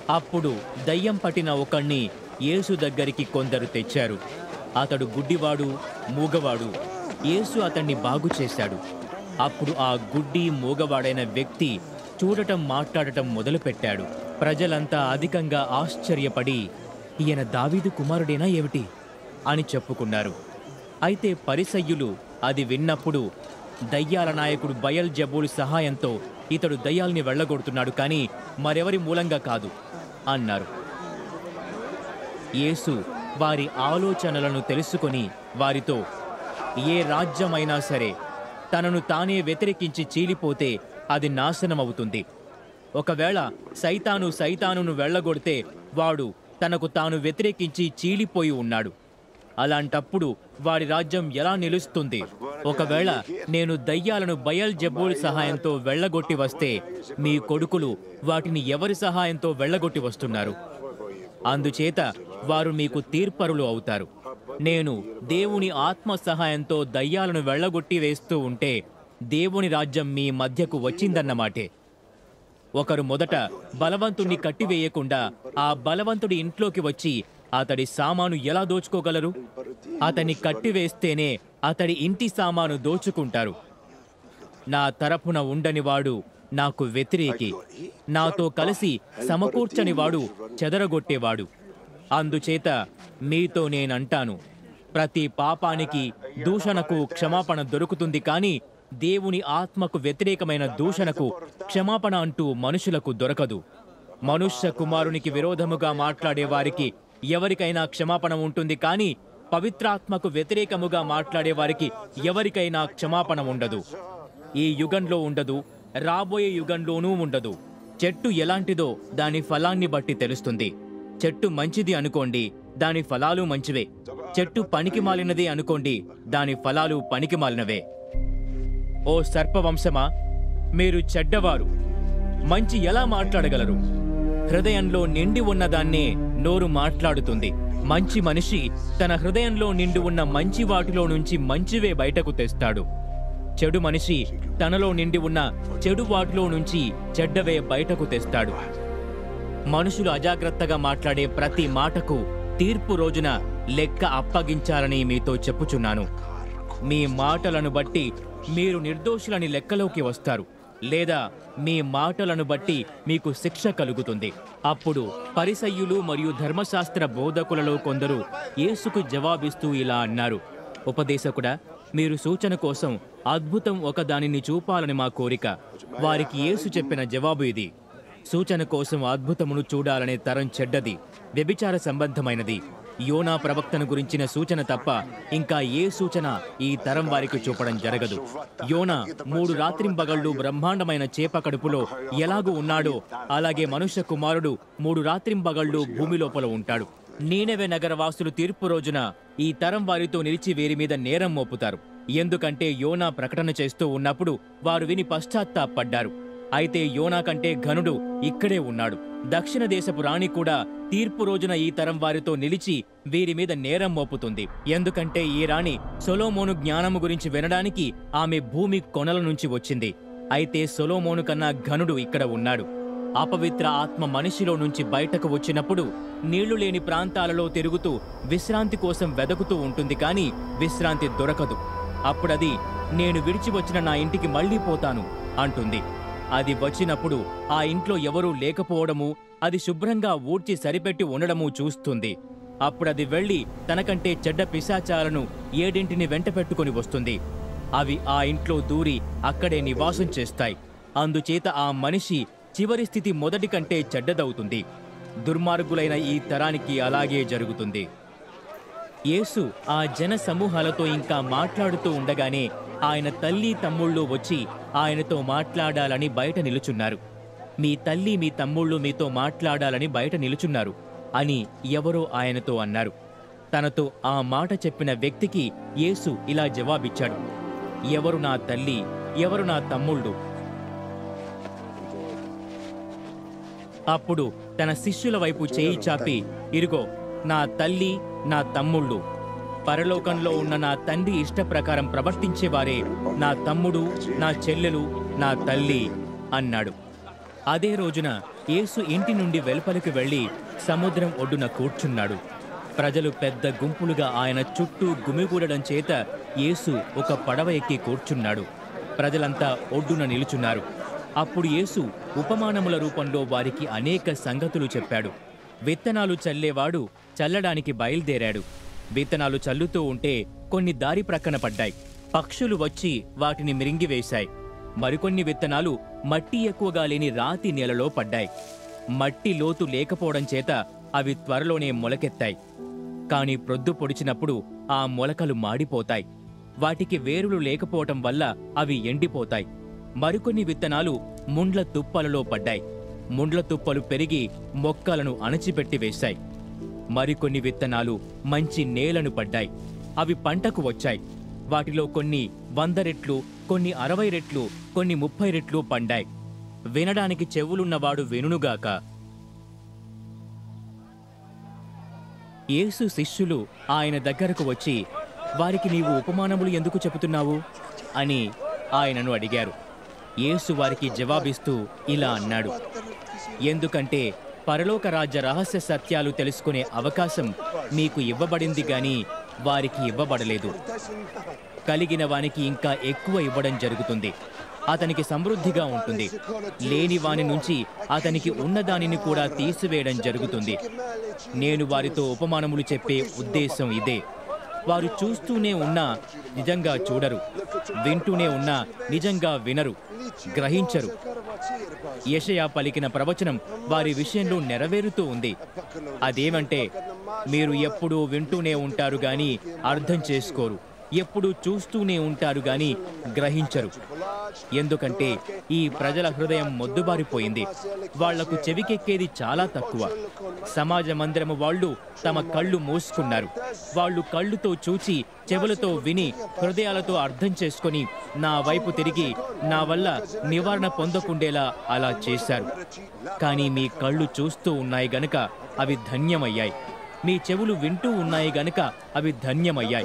అప్పుడు దయ్యం పట్టిన ఒకణ్ణి యేసు దగ్గరికి కొందరు తెచ్చారు అతడు గుడ్డివాడు మూగవాడు యేసు అతన్ని బాగు చేశాడు అప్పుడు ఆ గుడ్డి మూగవాడైన వ్యక్తి చూడటం మాట్లాడటం మొదలుపెట్టాడు ప్రజలంతా అధికంగా ఆశ్చర్యపడి ఈయన దావీదు కుమారుడేనా ఏమిటి అని చెప్పుకున్నారు అయితే పరిసయ్యులు అది విన్నప్పుడు దయ్యాల నాయకుడు బయల్ జబూలు సహాయంతో ఇతడు దయ్యాల్ని వెళ్ళగొడుతున్నాడు కానీ మరెవరి మూలంగా కాదు అన్నారు యేసు వారి ఆలోచనలను తెలుసుకొని వారితో ఏ రాజ్యమైనా సరే తనను తానే వ్యతిరేకించి చీలిపోతే అది నాశనమవుతుంది ఒకవేళ సైతాను సైతానును వెళ్ళగొడితే వాడు తనకు తాను వ్యతిరేకించి చీలిపోయి ఉన్నాడు అలాంటప్పుడు వాడి రాజ్యం ఎలా నిలుస్తుంది ఒకవేళ నేను దయ్యాలను బయల్ జబూల్ సహాయంతో వెళ్ళగొట్టి వస్తే మీ కొడుకులు వాటిని ఎవరి సహాయంతో వెళ్ళగొట్టి వస్తున్నారు అందుచేత వారు మీకు తీర్పరులు అవుతారు నేను దేవుని ఆత్మ సహాయంతో దయ్యాలను వెళ్ళగొట్టి వేస్తూ ఉంటే దేవుని రాజ్యం మీ మధ్యకు వచ్చిందన్నమాటే ఒకరు మొదట బలవంతుణ్ణి కట్టివేయకుండా ఆ బలవంతుడి ఇంట్లోకి వచ్చి అతడి సామాను ఎలా దోచుకోగలరు అతన్ని కట్టివేస్తేనే అతడి ఇంటి సామాను దోచుకుంటారు నా తరపున ఉండని వాడు నాకు వ్యతిరేకి నాతో కలిసి సమకూర్చని వాడు చెదరగొట్టేవాడు అందుచేత మీతో నేనంటాను ప్రతి పాపానికి దూషణకు క్షమాపణ దొరుకుతుంది కానీ దేవుని ఆత్మకు వ్యతిరేకమైన దూషణకు క్షమాపణ అంటూ మనుషులకు దొరకదు మనుష్య కుమారునికి విరోధముగా మాట్లాడే వారికి ఎవరికైనా క్షమాపణ ఉంటుంది కానీ పవిత్రాత్మకు వ్యతిరేకముగా మాట్లాడే వారికి ఎవరికైనా క్షమాపణ ఉండదు ఈ యుగంలో ఉండదు రాబోయే యుగంలోనూ ఉండదు చెట్టు ఎలాంటిదో దాని ఫలాన్ని బట్టి తెలుస్తుంది చెట్టు మంచిది అనుకోండి దాని ఫలాలు మంచివే చెట్టు పనికి మాలినది అనుకోండి దాని ఫలాలు పనికి మాలినవే ఓ సర్పవంశమా మీరు చెడ్డవారు మంచి ఎలా మాట్లాడగలరు హృదయంలో నిండి ఉన్నదాన్నే నోరు మాట్లాడుతుంది మంచి మనిషి తన హృదయంలో నిండి ఉన్న మంచి వాటిలో నుంచి మంచివే బయటకు తెస్తాడు చెడు మనిషి తనలో నిండి ఉన్న చెడు వాటిలో నుంచి చెడ్డవే బయటకు తెస్తాడు మనుషులు అజాగ్రత్తగా మాట్లాడే ప్రతి మాటకు తీర్పు రోజున లెక్క అప్పగించాలని మీతో చెప్పుచున్నాను మీ మాటలను బట్టి మీరు నిర్దోషులని లెక్కలోకి వస్తారు లేదా మీ మాటలను బట్టి మీకు శిక్ష కలుగుతుంది అప్పుడు పరిసయ్యులు మరియు ధర్మశాస్త్ర బోధకులలో కొందరు యేసుకు జవాబిస్తూ ఇలా అన్నారు ఉపదేశకుడా మీరు సూచన కోసం అద్భుతం ఒక దానిని చూపాలని మా కోరిక వారికి యేసు చెప్పిన జవాబు ఇది సూచన కోసం అద్భుతమును చూడాలనే తరం చెడ్డది వ్యభిచార సంబంధమైనది యోనా ప్రవక్తను గురించిన సూచన తప్ప ఇంకా ఏ సూచన ఈ తరం వారికి చూపడం జరగదు యోనా మూడు రాత్రింబగళ్ళు బ్రహ్మాండమైన చేప కడుపులో ఎలాగూ ఉన్నాడో అలాగే మనుష్య కుమారుడు మూడు రాత్రింబగళ్ళు భూమి లోపల ఉంటాడు నీనెవె నగర వాసులు తీర్పు రోజున ఈ తరం వారితో నిలిచి వీరి మీద నేరం మోపుతారు ఎందుకంటే యోనా ప్రకటన చేస్తూ ఉన్నప్పుడు వారు విని పశ్చాత్తాపడ్డారు అయితే యోనా కంటే ఘనుడు ఇక్కడే ఉన్నాడు దక్షిణ దేశపు రాణి కూడా తీర్పు రోజున ఈ తరం వారితో నిలిచి వీరి మీద నేరం మోపుతుంది ఎందుకంటే ఈ రాణి సొలోమోను జ్ఞానము గురించి వినడానికి ఆమె భూమి కొనల నుంచి వచ్చింది అయితే సొలోమోను కన్నా ఘనుడు ఇక్కడ ఉన్నాడు అపవిత్ర ఆత్మ మనిషిలో నుంచి బయటకు వచ్చినప్పుడు నీళ్లు లేని ప్రాంతాలలో తిరుగుతూ విశ్రాంతి కోసం వెదకుతూ ఉంటుంది కానీ విశ్రాంతి దొరకదు అప్పుడది నేను విడిచి వచ్చిన నా ఇంటికి మళ్ళీ పోతాను అంటుంది అది వచ్చినప్పుడు ఆ ఇంట్లో ఎవరూ లేకపోవడము అది శుభ్రంగా ఊడ్చి సరిపెట్టి ఉండడము చూస్తుంది అప్పుడది వెళ్ళి తనకంటే చెడ్డ పిశాచాలను ఏడింటిని వెంట పెట్టుకుని వస్తుంది అవి ఆ ఇంట్లో దూరి అక్కడే నివాసం చేస్తాయి అందుచేత ఆ మనిషి చివరి స్థితి మొదటి కంటే చెడ్డదవుతుంది దుర్మార్గులైన ఈ తరానికి అలాగే జరుగుతుంది యేసు ఆ జన సమూహాలతో ఇంకా మాట్లాడుతూ ఉండగానే ఆయన తల్లి తమ్ముళ్ళు వచ్చి ఆయనతో మాట్లాడాలని బయట నిలుచున్నారు మీ తల్లి మీ తమ్ముళ్ళు మీతో మాట్లాడాలని బయట నిలుచున్నారు అని ఎవరో ఆయనతో అన్నారు తనతో ఆ మాట చెప్పిన వ్యక్తికి యేసు ఇలా జవాబిచ్చాడు ఎవరు నా తల్లి ఎవరు నా తమ్ముళ్ళు అప్పుడు తన శిష్యుల వైపు చేయి చాపి ఇరుగో నా తల్లి నా తమ్ముళ్ళు పరలోకంలో ఉన్న నా తండ్రి ఇష్ట ప్రకారం ప్రవర్తించేవారే నా తమ్ముడు నా చెల్లెలు నా తల్లి అన్నాడు అదే రోజున యేసు ఇంటి నుండి వెలుపలికి వెళ్ళి సముద్రం ఒడ్డున కూర్చున్నాడు ప్రజలు పెద్ద గుంపులుగా ఆయన చుట్టూ గుమిగూడడం చేత యేసు ఒక పడవ ఎక్కి కూర్చున్నాడు ప్రజలంతా ఒడ్డున నిలుచున్నారు అప్పుడు యేసు ఉపమానముల రూపంలో వారికి అనేక సంగతులు చెప్పాడు విత్తనాలు చల్లేవాడు చల్లడానికి బయలుదేరాడు విత్తనాలు చల్లుతూ ఉంటే కొన్ని దారి ప్రక్కన పడ్డాయి పక్షులు వచ్చి వాటిని మిరింగివేశాయి మరికొన్ని విత్తనాలు మట్టి ఎక్కువగా లేని రాతి నేలలో పడ్డాయి మట్టి లోతు లేకపోవడం చేత అవి త్వరలోనే మొలకెత్తాయి కాని ప్రొద్దు పొడిచినప్పుడు ఆ మొలకలు మాడిపోతాయి వాటికి వేరులు లేకపోవటం వల్ల అవి ఎండిపోతాయి మరికొన్ని విత్తనాలు ముండ్ల తుప్పలలో పడ్డాయి ముండ్ల తుప్పలు పెరిగి మొక్కలను అణచిపెట్టి వేశాయి మరికొన్ని విత్తనాలు మంచి నేలను పడ్డాయి అవి పంటకు వచ్చాయి వాటిలో కొన్ని వంద రెట్లు కొన్ని అరవై రెట్లు కొన్ని ముప్పై రెట్లు పండాయి వినడానికి చెవులున్నవాడు వినుగాక యేసు శిష్యులు ఆయన దగ్గరకు వచ్చి వారికి నీవు ఉపమానములు ఎందుకు చెబుతున్నావు అని ఆయనను అడిగారు యేసు వారికి జవాబిస్తూ ఇలా అన్నాడు ఎందుకంటే పరలోక రాజ్య రహస్య సత్యాలు తెలుసుకునే అవకాశం మీకు ఇవ్వబడింది గాని వారికి ఇవ్వబడలేదు కలిగిన వానికి ఇంకా ఎక్కువ ఇవ్వడం జరుగుతుంది అతనికి సమృద్ధిగా ఉంటుంది లేని వాని నుంచి అతనికి ఉన్నదానిని కూడా తీసివేయడం జరుగుతుంది నేను వారితో ఉపమానములు చెప్పే ఉద్దేశం ఇదే వారు చూస్తూనే ఉన్నా నిజంగా చూడరు వింటూనే ఉన్నా నిజంగా వినరు గ్రహించరు యెషయా పలికిన ప్రవచనం వారి విషయంలో నెరవేరుతూ ఉంది అదేమంటే మీరు ఎప్పుడూ వింటూనే ఉంటారు గాని అర్థం చేసుకోరు ఎప్పుడూ చూస్తూనే ఉంటారు గాని గ్రహించరు ఎందుకంటే ఈ ప్రజల హృదయం మొద్దుబారిపోయింది వాళ్లకు చెవికెక్కేది చాలా తక్కువ సమాజ మందిరము వాళ్ళు తమ కళ్ళు మూసుకున్నారు వాళ్ళు కళ్ళుతో చూచి చెవులతో విని హృదయాలతో అర్థం చేసుకొని నా వైపు తిరిగి నా వల్ల నివారణ పొందకుండేలా అలా చేశారు కానీ మీ కళ్ళు చూస్తూ ఉన్నాయి గనుక అవి ధన్యమయ్యాయి మీ చెవులు వింటూ ఉన్నాయి గనుక అవి ధన్యమయ్యాయి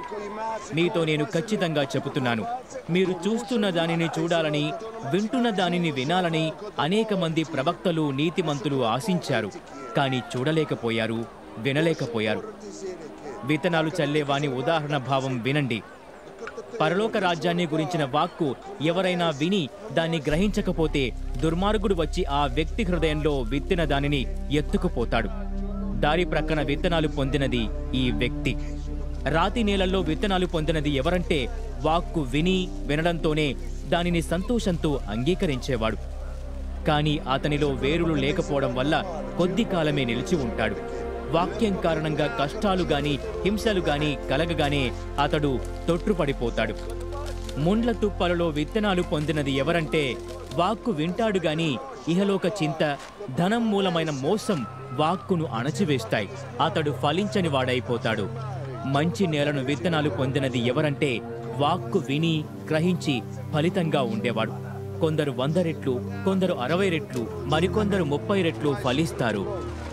మీతో నేను ఖచ్చితంగా చెబుతున్నాను మీరు చూస్తున్న దానిని చూడాలని వింటున్న దానిని వినాలని అనేక మంది ప్రవక్తలు నీతిమంతులు ఆశించారు కానీ చూడలేకపోయారు వినలేకపోయారు విత్తనాలు చల్లేవాని ఉదాహరణ భావం వినండి పరలోక రాజ్యాన్ని గురించిన వాక్కు ఎవరైనా విని దాన్ని గ్రహించకపోతే దుర్మార్గుడు వచ్చి ఆ వ్యక్తి హృదయంలో విత్తిన దానిని ఎత్తుకుపోతాడు దారి ప్రక్కన విత్తనాలు పొందినది ఈ వ్యక్తి రాతి నేలల్లో విత్తనాలు పొందినది ఎవరంటే వాక్కు విని వినడంతోనే దానిని సంతోషంతో అంగీకరించేవాడు కానీ అతనిలో వేరులు లేకపోవడం వల్ల కొద్ది కాలమే నిలిచి ఉంటాడు వాక్యం కారణంగా కష్టాలు గాని హింసలు గాని కలగగానే అతడు తొట్టుపడిపోతాడు ముండ్ల తుప్పలలో విత్తనాలు పొందినది ఎవరంటే వాక్కు వింటాడు గాని ఇహలోక చింత ధనం మూలమైన మోసం వాక్కును అణచివేస్తాయి అతడు ఫలించని వాడైపోతాడు మంచి నేలను విత్తనాలు పొందినది ఎవరంటే వాక్కు విని గ్రహించి ఫలితంగా ఉండేవాడు కొందరు వంద రెట్లు కొందరు అరవై రెట్లు మరికొందరు ముప్పై రెట్లు ఫలిస్తారు